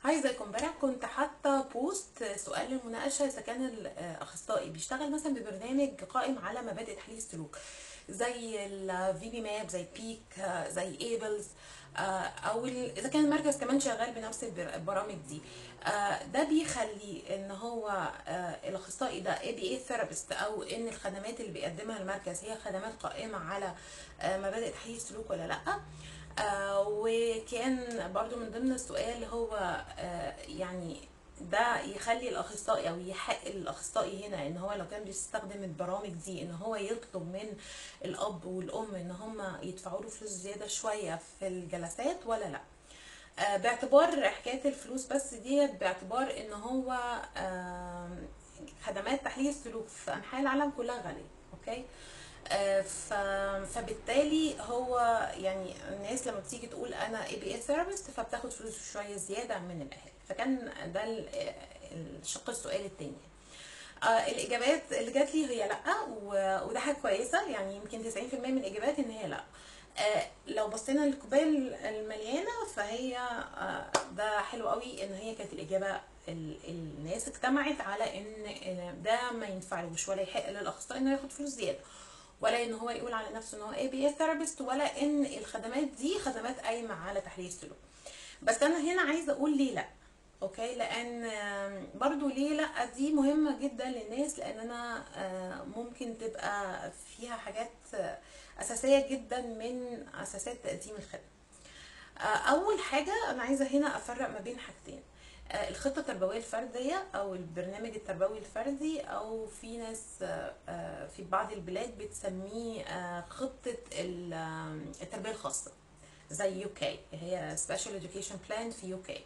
هاي ازيكم امبارح كنت حاطه بوست سؤال للمناقشه اذا كان الاخصائي بيشتغل مثلا ببرنامج قائم على مبادئ تحليل السلوك زي الفي بي ماب زي بيك زي ايبلز او ال- اذا كان المركز كمان شغال بنفس البر- البرامج دي آه، ده بيخلي ان هو آه، الاخصائي ده اي بي اي ثيرابيست او ان الخدمات اللي بيقدمها المركز هي خدمات قائمه على آه، مبادئ تحليل السلوك ولا لا آه، وكان برضو من ضمن السؤال هو آه، يعني ده يخلي الاخصائي او يحق الاخصائي هنا ان هو لو كان بيستخدم البرامج دي ان هو يطلب من الاب والام ان هم يدفعوا له فلوس زياده شويه في الجلسات ولا لا آه، باعتبار حكايه الفلوس بس ديت باعتبار ان هو آم، خدمات تحليل السلوك في انحاء العالم كلها غاليه اوكي آه، ف... فبالتالي هو يعني الناس لما بتيجي تقول انا اي بي اي ثيرابيست فبتاخد فلوس شويه زياده من الاهل فكان ده ال- الشق السؤال التاني آه الاجابات اللي جات لي هي لا و- وده حاجه كويسه يعني يمكن 90% من الاجابات ان هي لا آه لو بصينا للكوبايه المليانه فهي آه ده حلو قوي ان هي كانت الاجابه ال- الناس اجتمعت على ان إن ده ما ينفعلوش ولا يحق للاخصائي انه ياخد فلوس زياده ولا ان هو يقول على نفسه ان هو اي بي اي ثيرابيست ولا ان الخدمات دي خدمات قايمه على تحليل السلوك بس انا هنا عايزه اقول ليه لا اوكي لان آم، برضو ليه لا دي مهمه جدا للناس لان انا آه، ممكن تبقى فيها حاجات آه، اساسيه جدا من اساسات تقديم الخدمه آه، اول حاجه انا عايزه هنا افرق ما بين حاجتين آه، الخطه التربويه الفرديه او البرنامج التربوي الفردي او في ناس آه، آه، في بعض البلاد بتسميه آه، خطه ال- آه، التربيه الخاصه زي يو كي هي سبيشال اديوكيشن بلان في يو كي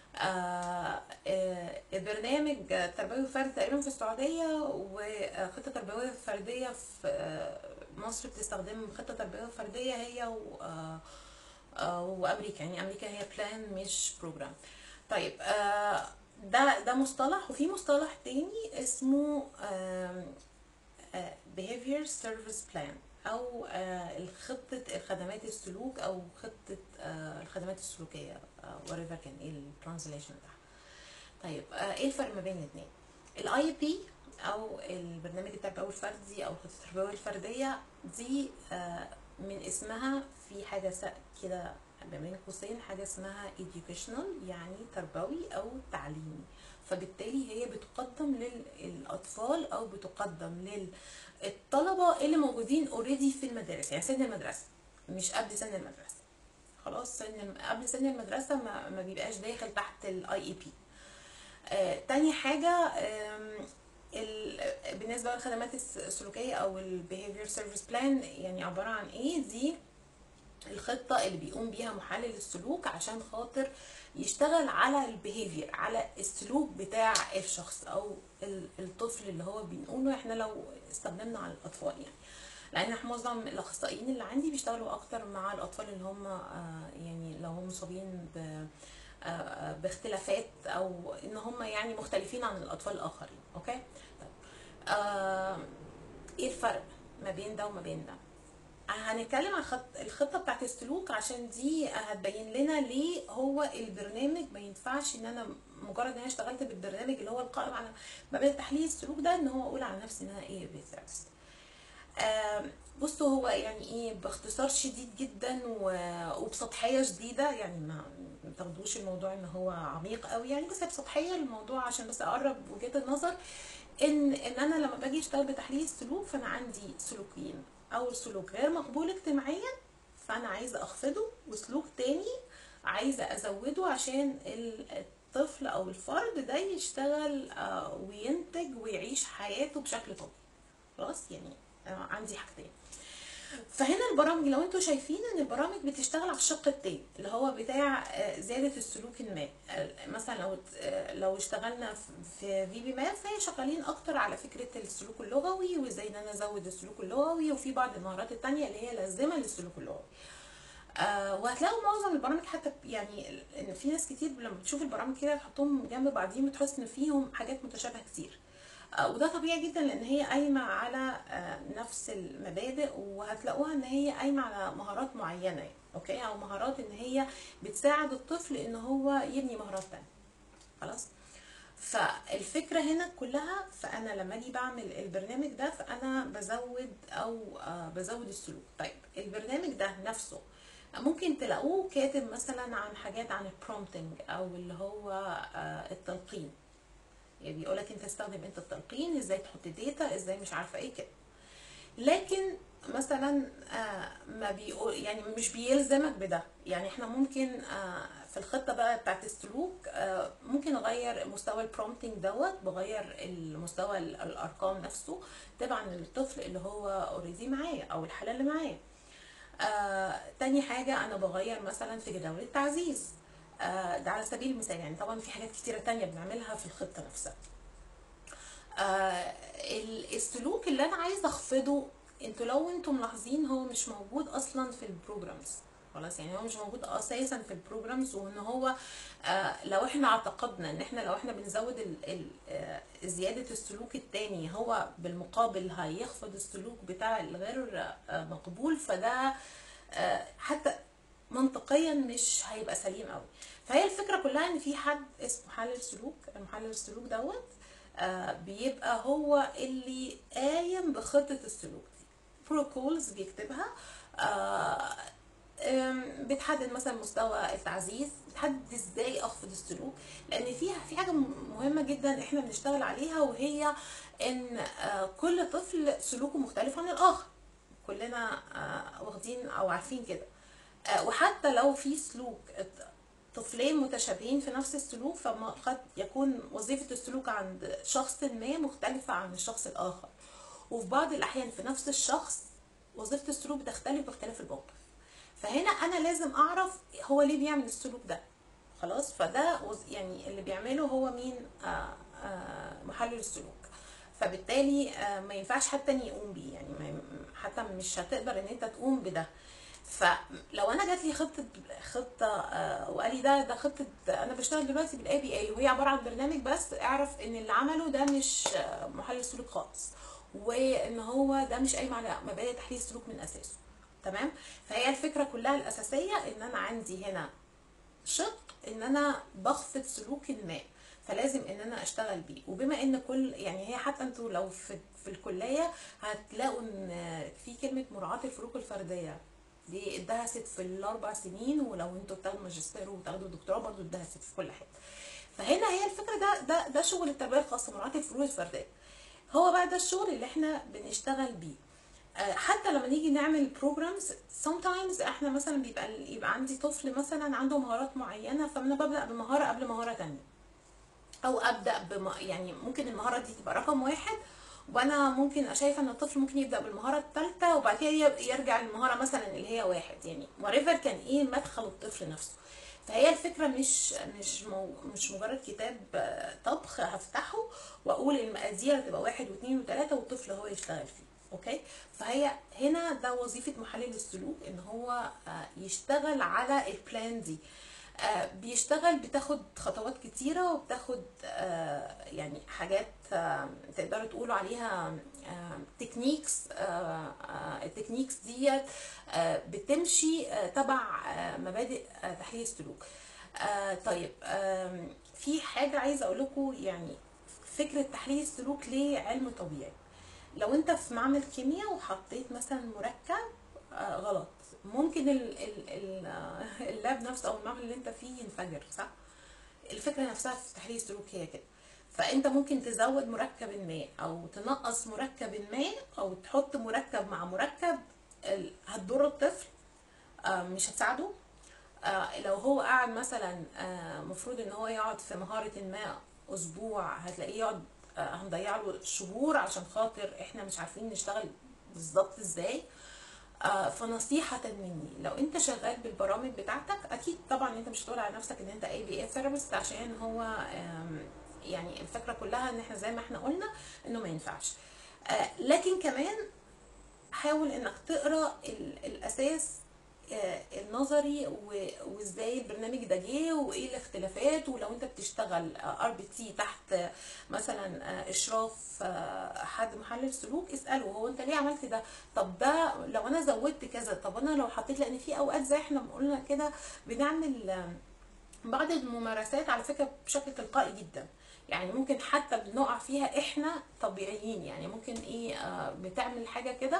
البرنامج التربوي الفردي تقريبا في السعوديه وخطه تربويه فرديه في آه، مصر بتستخدم خطه تربويه فرديه هي و آه، آه، وامريكا يعني امريكا هي بلان مش بروجرام طيب آه، ده ده مصطلح وفي مصطلح تاني اسمه آم، آه، behavior service plan او آه، الخطة الخدمات السلوك او خطة آه، الخدمات السلوكية آه، whatever كان ايه الترانزليشن بتاعها طيب آه، ايه الفرق ما بين الاثنين الاي بي او البرنامج التربوي الفردي او الخطة التربوية الفردية دي آه، من اسمها في حاجة س- كده ما بين قوسين حاجة اسمها educational يعني تربوي او تعليمي فبالتالي هي بتقدم للاطفال او بتقدم للطلبة اللي موجودين اوريدي في المدارس يعني سن المدرسة مش قبل سن المدرسة خلاص سن قبل سن المدرسة ما, ما بيبقاش داخل تحت الاي اي بي آه، تاني حاجة آم، ال- بالنسبة للخدمات الس- السلوكية أو ال behavior service plan يعني عبارة عن إيه دي الخطة اللي بيقوم بيها محلل السلوك عشان خاطر يشتغل على البيهيفير على السلوك بتاع الشخص أو ال- الطفل اللي هو بنقوله احنا لو استخدمنا على الأطفال يعني لان احنا معظم الاخصائيين اللي عندي بيشتغلوا اكتر مع الاطفال اللي هم آه، يعني لو هم مصابين ب آه، باختلافات او ان هم يعني مختلفين عن الاطفال الاخرين اوكي طيب آه، ايه الفرق ما بين ده وما بين ده هنتكلم عن خط الخطه بتاعت السلوك عشان دي هتبين لنا ليه هو البرنامج ما ينفعش ان انا مجرد ان انا اشتغلت بالبرنامج اللي هو القائم على مبادئ تحليل السلوك ده ان هو اقول على نفسي ان انا ايه بيثيرابيست آم، بصوا هو يعني ايه باختصار شديد جدا و- وبسطحيه شديده يعني ما ما تاخدوش الموضوع ان هو عميق قوي يعني بس هي بسطحيه الموضوع عشان بس اقرب وجهه النظر ان ان انا لما باجي اشتغل بتحليل السلوك فانا عندي سلوكين اول سلوك غير مقبول اجتماعيا فانا عايزه اخفضه وسلوك تاني عايزه ازوده عشان ال- الطفل او الفرد ده يشتغل آه، وينتج ويعيش حياته بشكل طبيعي خلاص يعني آه، عندي حاجتين فهنا البرامج لو انتوا شايفين ان البرامج بتشتغل على الشق التاني اللي هو بتاع آه، زيادة السلوك ما آه، مثلا لو آه، لو اشتغلنا في في بي ماب فهي شغالين اكتر على فكرة السلوك اللغوي وازاي ان انا ازود السلوك اللغوي وفي بعض المهارات التانية اللي هي لازمة للسلوك اللغوي آه وهتلاقوا معظم البرامج حتى يعني ان في ناس كتير لما بتشوف البرامج كده تحطهم جنب بعضيهم بتحس ان فيهم حاجات متشابهه كتير آه وده طبيعي جدا لان هي قايمه على آه نفس المبادئ وهتلاقوها ان هي قايمه على مهارات معينه يعني اوكي او مهارات ان هي بتساعد الطفل ان هو يبني مهارات تانية خلاص فالفكره هنا كلها فانا لما اجي بعمل البرنامج ده فانا بزود او آه، بزود السلوك طيب البرنامج ده نفسه ممكن تلاقوه كاتب مثلا عن حاجات عن البرومتنج او اللي هو آه، التلقين يعني بيقولك انت استخدم انت التلقين ازاي تحط داتا ازاي مش عارفه ايه كده لكن مثلا آه، ما بيقول يعني مش بيلزمك بده يعني احنا ممكن آه، في الخطه بقى بتاعت السلوك آه، ممكن اغير مستوى البرومتنج دوت بغير المستوى ال- الارقام نفسه طبعا الطفل اللي هو اوريدي معايا او الحاله اللي معايا آه، تاني حاجة أنا بغير مثلا في جدول التعزيز آه، ده على سبيل المثال يعني طبعا في حاجات كتيرة تانية بنعملها في الخطة نفسها آه، ال- السلوك اللي أنا عايزة أخفضه انتوا لو انتوا ملاحظين هو مش موجود أصلا في البروجرامز خلاص يعني هو مش موجود اساسا في البروجرامز وان هو آه لو احنا اعتقدنا ان احنا لو احنا بنزود ال ال آه زياده السلوك التاني هو بالمقابل هيخفض السلوك بتاع الغير آه مقبول فده آه حتى منطقيا مش هيبقى سليم قوي فهي الفكره كلها ان في حد اسمه محلل سلوك المحلل السلوك دوت آه بيبقى هو اللي قايم بخطه السلوك دي بروتوكولز بيكتبها آه أم، بتحدد مثلا مستوى التعزيز بتحدد ازاي اخفض السلوك لان في في حاجه مهمه جدا احنا بنشتغل عليها وهي ان آه، كل طفل سلوكه مختلف عن الاخر كلنا آه، واخدين او عارفين كده آه، وحتى لو في سلوك طفلين متشابهين في نفس السلوك فقد يكون وظيفة السلوك عند شخص ما مختلفة عن الشخص الآخر وفي بعض الأحيان في نفس الشخص وظيفة السلوك بتختلف باختلاف الموقف فهنا أنا لازم أعرف هو ليه بيعمل السلوك ده خلاص فده وظ- يعني اللي بيعمله هو مين آه آه محلل السلوك فبالتالي آه ما ينفعش حد تاني يقوم بيه يعني ما ي- حتى مش هتقدر ان انت تقوم بده فلو انا جات لي خطه خطه آه، وقال لي ده ده خطه انا بشتغل دلوقتي بالاي بي اي وهي عباره عن برنامج بس اعرف ان اللي عمله ده مش آه، محلل سلوك خالص وان هو ده مش قايم على مبادئ تحليل السلوك من اساسه تمام فهي الفكره كلها الاساسيه ان انا عندي هنا شق ان انا بخفض سلوك ما فلازم ان انا اشتغل بيه وبما ان كل يعني هي حتى انتوا لو في في الكليه هتلاقوا ان في كلمه مراعاه الفروق الفرديه دي اتدهست في الاربع سنين ولو انتوا بتاخدوا ماجستير وبتاخدوا دكتوراه برضو اتدهست في كل حته فهنا هي الفكره ده ده ده شغل التربيه الخاصه مراعاه الفروق الفرديه هو بقى ده الشغل اللي احنا بنشتغل بيه آه، حتى لما نيجي نعمل بروجرامز sometimes احنا مثلا بيبقى يبقى عندي طفل مثلا عنده مهارات معينه فانا ببدا بمهاره قبل مهاره تانية او ابدا بم... يعني ممكن المهاره دي تبقى رقم واحد وانا ممكن شايفه ان الطفل ممكن يبدا بالمهاره الثالثه وبعد كده ي- يرجع للمهاره مثلا اللي هي واحد يعني whatever كان ايه مدخل الطفل نفسه فهي الفكره مش مش مو مش مجرد كتاب آه، طبخ هفتحه واقول المقادير هتبقى واحد واثنين وثلاثه والطفل هو يشتغل فيه اوكي فهي هنا ده وظيفه محلل السلوك ان هو آه، يشتغل على البلان دي آه، بيشتغل بتاخد خطوات كتيرة وبتاخد آه، يعني حاجات آه، تقدروا تقولوا عليها تكنيكس التكنيكس ديت آه، بتمشي آه، تبع آه، مبادئ آه، تحليل السلوك آه، طيب آم، في حاجة عايزة أقول لكم يعني فكرة تحليل السلوك ليه علم طبيعي لو انت في معمل كيمياء وحطيت مثلا مركب آه غلط ممكن ال ال ال آه، اللاب نفسه او المعمل اللي انت فيه ينفجر صح الفكره نفسها في تحليل السلوك هي كده فانت ممكن تزود مركب ما او تنقص مركب ما او تحط مركب مع مركب ال- هتضر الطفل آه، مش هتساعده آه، لو هو قاعد مثلا آه، مفروض ان هو يقعد في مهارة ما اسبوع هتلاقيه يقعد آه، هنضيع له شهور عشان خاطر احنا مش عارفين نشتغل بالظبط ازاي آه، فنصيحة مني لو انت شغال بالبرامج بتاعتك اكيد طبعا انت مش هتقول على نفسك ان انت اي بي اي ثيرابيست عشان هو آم، يعني الفكرة كلها ان احنا زي ما احنا قلنا انه ما ينفعش آه، لكن كمان حاول انك تقرا ال- الاساس آه، النظري و- وازاي البرنامج ده جه وايه الاختلافات ولو انت بتشتغل ار بي تي تحت آه، مثلا آه، اشراف آه، حد محلل سلوك اساله هو انت ليه عملت ده طب ده لو انا زودت كذا طب انا لو حطيت لان في اوقات زي احنا ما قلنا كده بنعمل آه، بعض الممارسات على فكرة بشكل تلقائي جدا يعني ممكن حتى بنقع فيها احنا طبيعيين يعني ممكن ايه آه، بتعمل حاجة كده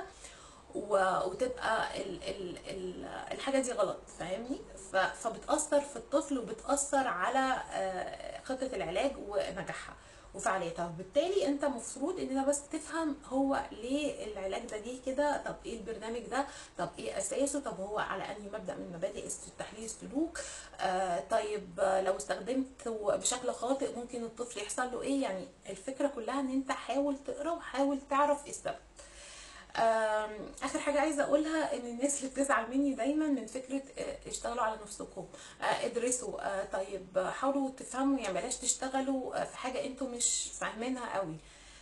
و- وتبقى ال ال ال الحاجة دي غلط فاهمني ف- فبتأثر في الطفل وبتأثر على آه، خطة العلاج ونجاحها وفعاليتها وبالتالي انت مفروض ان انت بس تفهم هو ليه العلاج ده جه كده طب ايه البرنامج ده طب ايه اساسه طب هو على انهي مبدأ من مبادئ الس- تحليل السلوك آه طيب آه، لو استخدمته بشكل خاطئ ممكن الطفل يحصل له ايه يعني الفكرة كلها ان انت حاول تقرا وحاول تعرف ايه السبب آم، اخر حاجه عايزه اقولها ان الناس اللي بتزعل مني دايما من فكره آه، اشتغلوا على نفسكم آه، ادرسوا آه، طيب آه، حاولوا تفهموا يعني بلاش تشتغلوا آه، في حاجه انتوا مش فاهمينها قوي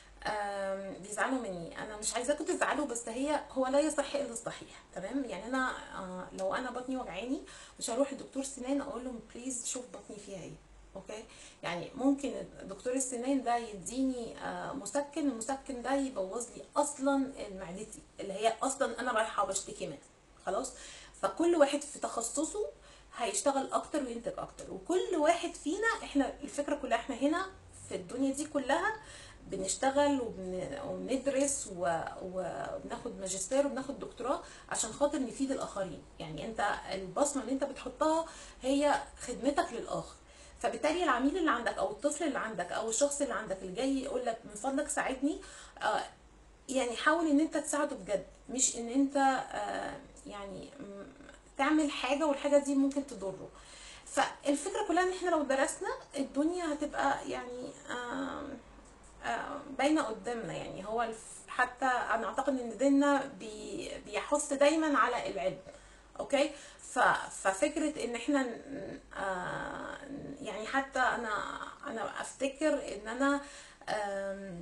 آم، بيزعلوا مني انا مش عايزاكم تزعلوا بس هي هو لا يصح الا الصحيح تمام يعني انا آه، لو انا بطني وجعاني مش هروح لدكتور سنان اقول له بليز شوف بطني فيها ايه اوكي يعني ممكن دكتور السنان ده يديني آه، مسكن المسكن ده يبوظ لي اصلا معدتي اللي هي اصلا انا رايحه بشتكي منها خلاص فكل واحد في تخصصه هيشتغل اكتر وينتج اكتر وكل واحد فينا احنا الفكره كلها احنا هنا في الدنيا دي كلها بنشتغل وبن... وبندرس و... وبناخد ماجستير وبناخد دكتوراه عشان خاطر نفيد الاخرين يعني انت البصمه اللي انت بتحطها هي خدمتك للاخر فبالتالي العميل اللي عندك او الطفل اللي عندك او الشخص اللي عندك اللي جاي يقول لك من فضلك ساعدني آه، يعني حاول ان انت تساعده بجد مش ان انت آه، يعني م- تعمل حاجه والحاجه دي ممكن تضره فالفكره كلها ان احنا لو درسنا الدنيا هتبقى يعني آم، آه، باينه قدامنا يعني هو الف- حتى انا اعتقد ان ديننا بي بيحث دايما على العلم اوكي ف ففكره ان احنا ن- آه، يعني حتى انا انا افتكر ان انا آم،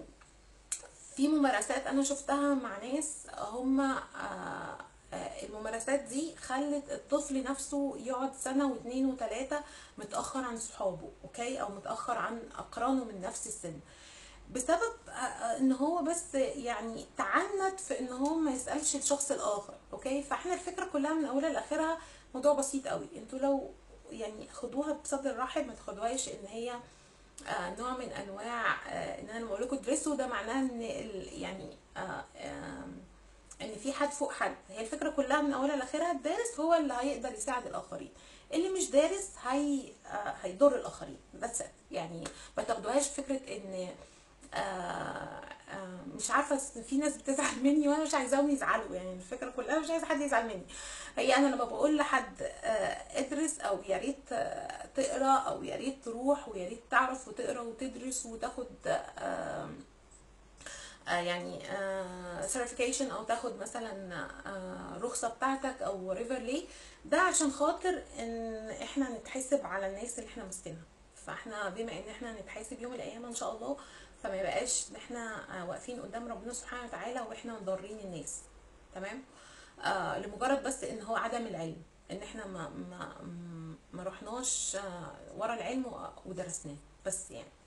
في ممارسات انا شفتها مع ناس هم آه، آه، الممارسات دي خلت الطفل نفسه يقعد سنة واتنين وتلاتة متأخر عن صحابه اوكي او متأخر عن اقرانه من نفس السن بسبب آه، آه، ان هو بس يعني تعنت في ان هو ما يسالش الشخص الاخر اوكي فاحنا الفكره كلها من اولها لاخرها موضوع بسيط قوي انتوا لو يعني خدوها بصدر رحب ما تاخدوهاش ان هي آه، نوع من انواع آه، ان انا لما اقول لكم ادرسوا ده معناه ان ال- يعني آه، آم، ان في حد فوق حد هي الفكره كلها من اولها لاخرها الدارس هو اللي هيقدر يساعد الاخرين اللي مش دارس هي آه، هيضر الاخرين بس يعني ما تاخدوهاش فكره ان آه، آه، مش عارفه أصل في ناس بتزعل مني وانا مش عايزاهم يزعلوا يعني الفكره كلها مش عايزه حد يزعل مني هي انا لما بقول لحد آه، ادرس او يا ريت آه، تقرا او يا ريت تروح ويا ريت تعرف وتقرا وتدرس وتاخد آه، آه، يعني سيرتيفيكيشن او تاخد مثلا آه، رخصه بتاعتك او ريفر ليه ده عشان خاطر ان احنا نتحسب على الناس اللي احنا ماسكينها فاحنا بما ان احنا نتحاسب يوم الايام ان شاء الله فما يبقاش ان احنا آه، واقفين قدام ربنا سبحانه وتعالى واحنا ضارين الناس تمام آه لمجرد بس ان هو عدم العلم ان احنا ما ما ما رحناش آه ورا العلم ودرسناه بس يعني